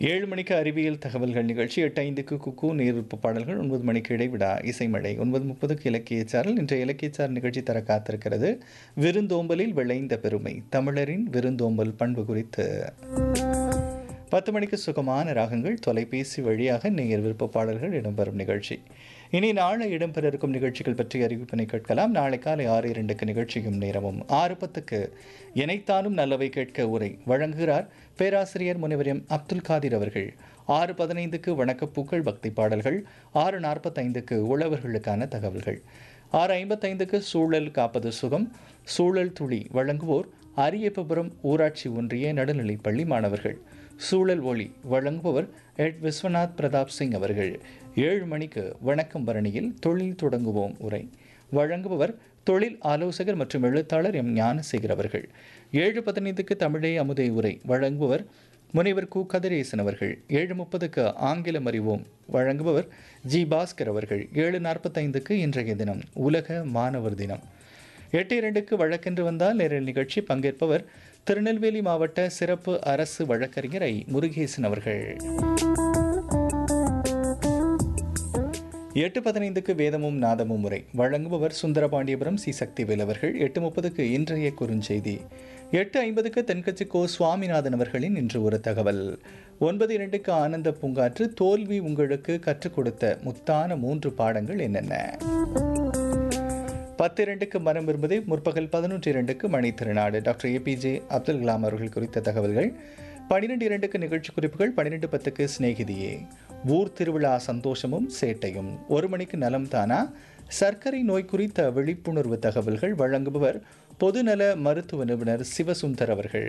ஏழு மணிக்கு அறிவியல் தகவல்கள் நிகழ்ச்சி எட்டு ஐந்துக்கு குக்கு நேர்விப்பு பாடல்கள் ஒன்பது மணிக்கு இடைவிடா இசைமழை ஒன்பது முப்பதுக்கு இலக்கியச்சாரல் இன்றைய இலக்கியச்சார் நிகழ்ச்சி தர காத்திருக்கிறது விருந்தோம்பலில் விளைந்த பெருமை தமிழரின் விருந்தோம்பல் பண்பு குறித்து பத்து மணிக்கு சுகமான ராகங்கள் தொலைபேசி வழியாக நேயர் விருப்ப பாடல்கள் இடம்பெறும் நிகழ்ச்சி இனி நாளை இடம்பெற இருக்கும் நிகழ்ச்சிகள் பற்றி அறிவிப்பினை கேட்கலாம் நாளை காலை ஆறு இரண்டுக்கு நிகழ்ச்சியும் நேரமும் ஆறு பத்துக்கு இணைத்தாலும் நல்லவை கேட்க உரை வழங்குகிறார் பேராசிரியர் முனைவர் எம் அப்துல் காதிர் அவர்கள் ஆறு பதினைந்துக்கு வணக்கப்பூக்கள் பக்தி பாடல்கள் ஆறு நாற்பத்தைந்துக்கு உழவர்களுக்கான தகவல்கள் ஆறு ஐம்பத்தைந்துக்கு சூழல் காப்பது சுகம் சூழல் துளி வழங்குவோர் அரியப்பபுரம் ஊராட்சி ஒன்றிய நடுநிலைப்பள்ளி மாணவர்கள் சூழல் ஒளி வழங்குபவர் எட் விஸ்வநாத் பிரதாப் சிங் அவர்கள் ஏழு மணிக்கு வணக்கம் பரணியில் தொழில் தொடங்குவோம் உரை வழங்குபவர் தொழில் ஆலோசகர் மற்றும் எழுத்தாளர் எம் ஞானசேகர் அவர்கள் ஏழு பதினைந்துக்கு தமிழே அமுதை உரை வழங்குபவர் முனைவர் கு கதிரேசன் அவர்கள் ஏழு முப்பதுக்கு ஆங்கிலம் அறிவோம் வழங்குபவர் ஜி பாஸ்கர் அவர்கள் ஏழு நாற்பத்தைந்துக்கு இன்றைய தினம் உலக மாணவர் தினம் எட்டு இரண்டுக்கு வழக்கென்று வந்தால் நேரில் நிகழ்ச்சி பங்கேற்பவர் திருநெல்வேலி மாவட்ட சிறப்பு அரசு வழக்கறிஞர் ஐ முருகேசன் அவர்கள் எட்டு பதினைந்துக்கு வேதமும் நாதமும் முறை வழங்குபவர் சுந்தரபாண்டியபுரம் சி சக்திவேல் அவர்கள் எட்டு முப்பதுக்கு இன்றைய குறுஞ்செய்தி எட்டு ஐம்பதுக்கு தென்கட்சி கோ சுவாமிநாதன் அவர்களின் இன்று ஒரு தகவல் ஒன்பது இரண்டுக்கு ஆனந்த பூங்காற்று தோல்வி உங்களுக்கு கற்றுக் கொடுத்த முத்தான மூன்று பாடங்கள் என்னென்ன பத்து இரண்டுக்கு மரம் விரும்புது முற்பகல் பதினொன்று இரண்டுக்கு மணி திருநாடு டாக்டர் ஏபிஜே அப்துல் கலாம் அவர்கள் குறித்த தகவல்கள் பன்னிரெண்டு இரண்டுக்கு நிகழ்ச்சி குறிப்புகள் பன்னிரெண்டு பத்துக்கு சிநேகிதியே ஊர் திருவிழா சந்தோஷமும் சேட்டையும் ஒரு மணிக்கு நலம் தானா சர்க்கரை நோய் குறித்த விழிப்புணர்வு தகவல்கள் வழங்குபவர் பொதுநல மருத்துவ நிபுணர் சிவசுந்தர் அவர்கள்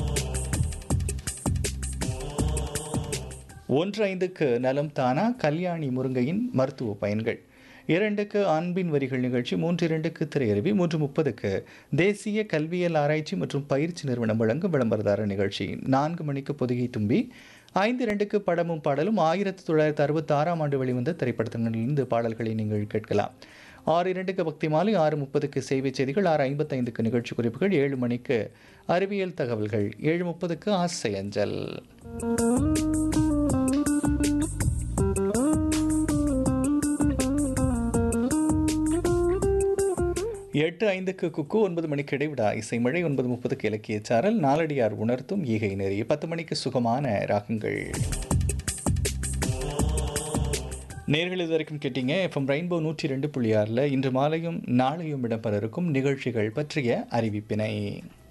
ஒன்று ஐந்துக்கு நலம் தானா கல்யாணி முருங்கையின் மருத்துவ பயன்கள் இரண்டுக்கு அன்பின் வரிகள் நிகழ்ச்சி மூன்று இரண்டுக்கு திரையருவி மூன்று முப்பதுக்கு தேசிய கல்வியல் ஆராய்ச்சி மற்றும் பயிற்சி நிறுவனம் வழங்கும் விளம்பரதார நிகழ்ச்சி நான்கு மணிக்கு பொதுகை தும்பி ஐந்து இரண்டுக்கு படமும் பாடலும் ஆயிரத்தி தொள்ளாயிரத்தி அறுபத்தி ஆறாம் ஆண்டு வெளிவந்த திரைப்படத்திலிருந்து பாடல்களை நீங்கள் கேட்கலாம் ஆறு இரண்டுக்கு பக்தி மாலை ஆறு முப்பதுக்கு செய்தி செய்திகள் ஆறு ஐம்பத்தைந்துக்கு நிகழ்ச்சி குறிப்புகள் ஏழு மணிக்கு அறிவியல் தகவல்கள் ஏழு முப்பதுக்கு ஆசை அஞ்சல் எட்டு ஐந்துக்கு குக்கு ஒன்பது மணிக்கு இடைவிடா இசைமழை ஒன்பது முப்பதுக்கு இலக்கிய சாரல் நாலடியார் உணர்த்தும் ஈகை நெறி பத்து மணிக்கு சுகமான ராகங்கள் நேர்கள் இது வரைக்கும் கேட்டீங்க எஃப்எம் ரெயின்போ நூற்றி ரெண்டு புள்ளி ஆறில் இன்று மாலையும் நாளையும் இடம்பெற இருக்கும் நிகழ்ச்சிகள் பற்றிய அறிவிப்பினை